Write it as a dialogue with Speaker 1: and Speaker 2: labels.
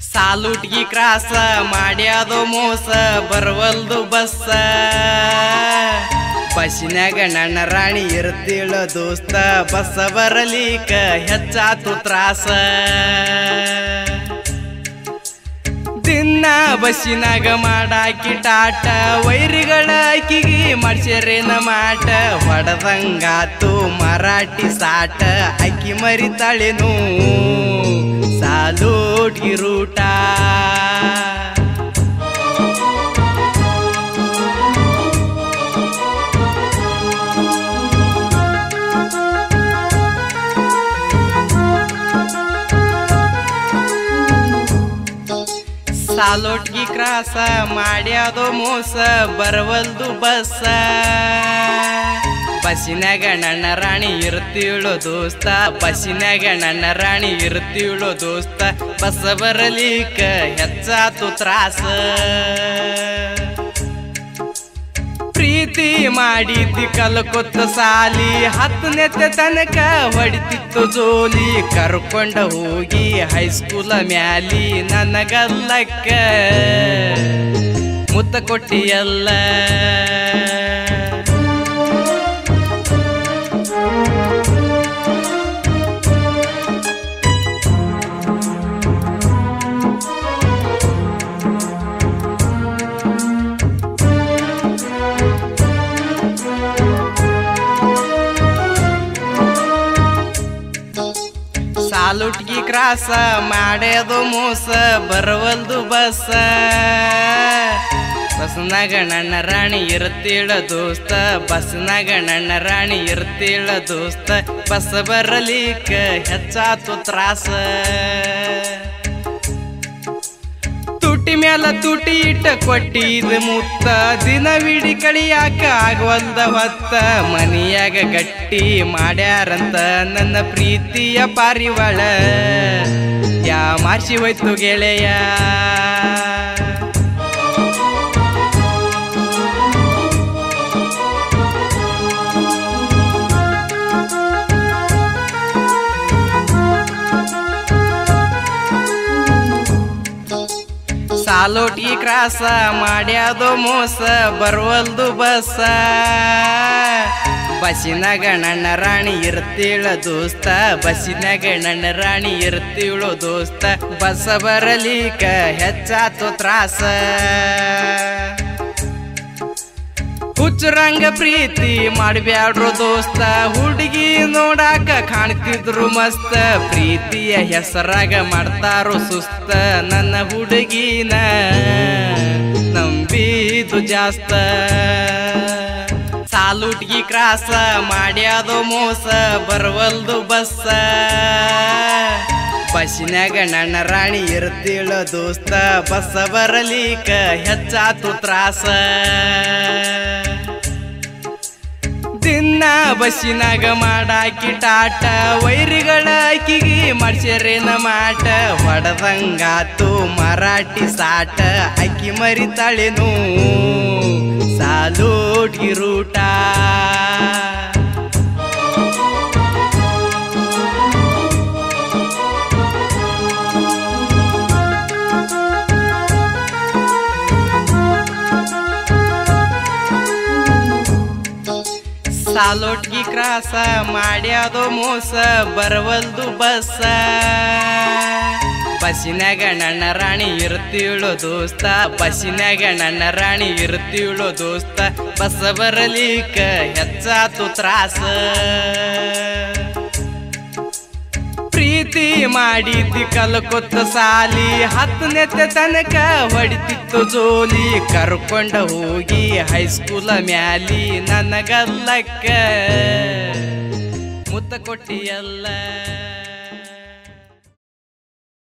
Speaker 1: ಸಾಲುಟ್ಗಿ ಕ್ರಾಸ ಮಾಡ್ಯಾದೋ ಮೋಸ ಬರವಲ್ದು ಬಸ್ಸ ಬಸ್ಸಿನ್ಯಾಗ ನನ್ನ ರಾಣಿ ಇರ್ತಿಳ ದೋಸ್ತ ಬಸ್ಸ ಬರಲಿಕ ಹೆಚ್ಚಾತು ತ್ರಾಸ ದಿನ ಬಸ್ಸಿನಾಗ ಮಾಡಾಕಿ ಟಾಟ ವೈರಿಗಳ ಆಕಿಗೆ ಮಾಡ್ಸ್ಯಾರೇನ ಮಾಟ ಹೊಡೆದಂಗಾತು ಮರಾಠಿ ಸಾಟ ಅಕ್ಕಿ ಮರಿತಾಳೆನು ಸಾಲೋಟ್ಗಿ ರೂಟ ಸಾಲೋಟ್ಗಿ ಕ್ರಾಸ ಮಾಡ್ಯಾದೋ ಮೋಸ ಬರವಲ್ದು ಬಸ್ಸ ಬಸ್ಸಿನಾಗ ನನ್ನ ರಾಣಿ ಇರ್ತೀಳೋ ದೋಸ್ತ ಬಸ್ಸಿನಾಗ ನನ್ನ ರಾಣಿ ಇರ್ತೀಳೋ ದೋಸ್ತ ಬಸ್ಸ ಬರಲಿಕ ಹೆಚ್ಚಾತು ತ್ರಾಸ ಪ್ರೀತಿ ಮಾಡಿದ್ದಿ ಕಲ್ಕೊತ್ತ ಸಾಲಿ ಹತ್ತನೆತ್ತ ತನಕ ಹೊಡಿತಿತ್ತು ಜೋಲಿ ಕರ್ಕೊಂಡ ಹೋಗಿ ಹೈಸ್ಕೂಲ ಮ್ಯಾಲಿ ನನಗಲ್ಲಕ್ಕ ಮುತ್ತ ಕೊಟ್ಟಿಯಲ್ಲ ಸಾಲುಟ್ಗಿ ಕ್ರಾಸ ಮಾಡ್ಯಾದು ಮೋಸ ಬರವಲ್ದು ಬಸ್ಸ ಬಸ್ನಾಗ ನನ್ನ ರಾಣಿ ಇರ್ತೀಳ ದೋಸ್ತ ಬಸ್ನಾಗ ನನ್ನ ರಾಣಿ ಇರ್ತೀಳ ದೋಸ್ತ ಬಸ್ ಬರಲಿಕ ಹೆಚ್ಚಾತು ತ್ರಾಸ ತುಟಿ ಮ್ಯಾಲ ತುಟಿ ಇಟ್ಟ ಕೊಟ್ಟಿದ ಮುತ್ತ ದಿನವಿಡಿ ಕಳಿಯಾಕ ಆಗವಲ್ದ ಹೊತ್ತ ಮನಿಯಾಗ ಗಟ್ಟಿ ಮಾಡ್ಯಾರಂತ ನನ್ನ ಪ್ರೀತಿಯ ಪಾರಿವಾಳ ಯಾ ಮಾರ್ಸಿ ಹೋಯ್ತು ಗೆಳೆಯ ಸಾಲೋಟಿ ಕ್ರಾಸ ಮಾಡ್ಯಾದೋ ಮೋಸ ಬರವಲ್ದು ಬಸ್ಸ ಬಸ್ಸಿನಾಗ ನನ್ನ ರಾಣಿ ಇರ್ತೀಳ ದೋಸ್ತ ಬಸ್ಸಿನಾಗ ನನ್ನ ರಾಣಿ ಇರ್ತೀಳು ದೋಸ್ತ ಬಸ್ಸ ಬರಲಿಕ ಹೆಚ್ಚಾತು ತ್ರಾಸ ಹುಚ್ಚರಂಗ ಪ್ರೀತಿ ಮಾಡ್ಬ್ಯಾಡ್ರು ದೋಸ್ತ ಹುಡುಗಿ ನೋಡಾಕ ಕಾಣ್ತಿದ್ರು ಮಸ್ತ ಪ್ರೀತಿಯ ಹೆಸರಾಗ ಮಾಡ್ತಾರೋ ಸುಸ್ತ ನನ್ನ ಹುಡುಗಿನ ನಂಬಿದು ಜಾಸ್ತ ಸಾಲುಟ್ಗಿ ಕ್ರಾಸ ಮಾಡ್ಯಾದೋ ಮೋಸ ಬರವಲ್ದು ಬಸ್ಸ ಬಸ್ಸಿನ್ಯಾಗ ನನ್ನ ರಾಣಿ ಇರ್ತೀಳ ದೋಸ್ತ ಬಸ್ಸ ಬರಲಿಕ ಹೆಚ್ಚಾತು ತ್ರಾಸ ದಿನ ಬಸ್ಸಿನಾಗ ಮಾಡಾಕಿ ಟಾಟ ವೈರಿಗಳ ಆಕಿಗೆ ಮಾಡ್ಸ್ಯಾರೇನ ಮಾಟ ಹೊಡೆದಂಗಾತು ಮರಾಠಿ ಸಾಟ ಅಕ್ಕಿ ಮರಿತಾಳೆನು ಸಾಲೋಟ್ಗಿ ರೂಟ ಸಾಲೋಟ್ಗಿ ಕ್ರಾಸ ಮಾಡ್ಯಾದೋ ಮೋಸ ಬರವಲ್ದು ಬಸ್ಸ ಬಸ್ಸಿನಾಗ ನನ್ನ ರಾಣಿ ಇರ್ತೀಳೋ ದೋಸ್ತ ಬಸ್ಸಿನಾಗ ನನ್ನ ರಾಣಿ ಇರ್ತೀಳೋ ದೋಸ್ತ ಬಸ್ಸ ಬರಲಿಕ ಹೆಚ್ಚಾತು ತ್ರಾಸ ಪ್ರೀತಿ ಮಾಡಿದ್ದಿ ಕಲ್ಕೊತ್ತ ಸಾಲಿ ಹತ್ತನೆತ್ತ ತನಕ ಹೊಡಿತಿತ್ತು ಜೋಲಿ ಕರ್ಕೊಂಡ ಹೋಗಿ ಹೈಸ್ಕೂಲ ಮ್ಯಾಲಿ ನನಗಲ್ಲಕ್ಕ ಮುತ್ತ ಕೊಟ್ಟಿಯಲ್ಲ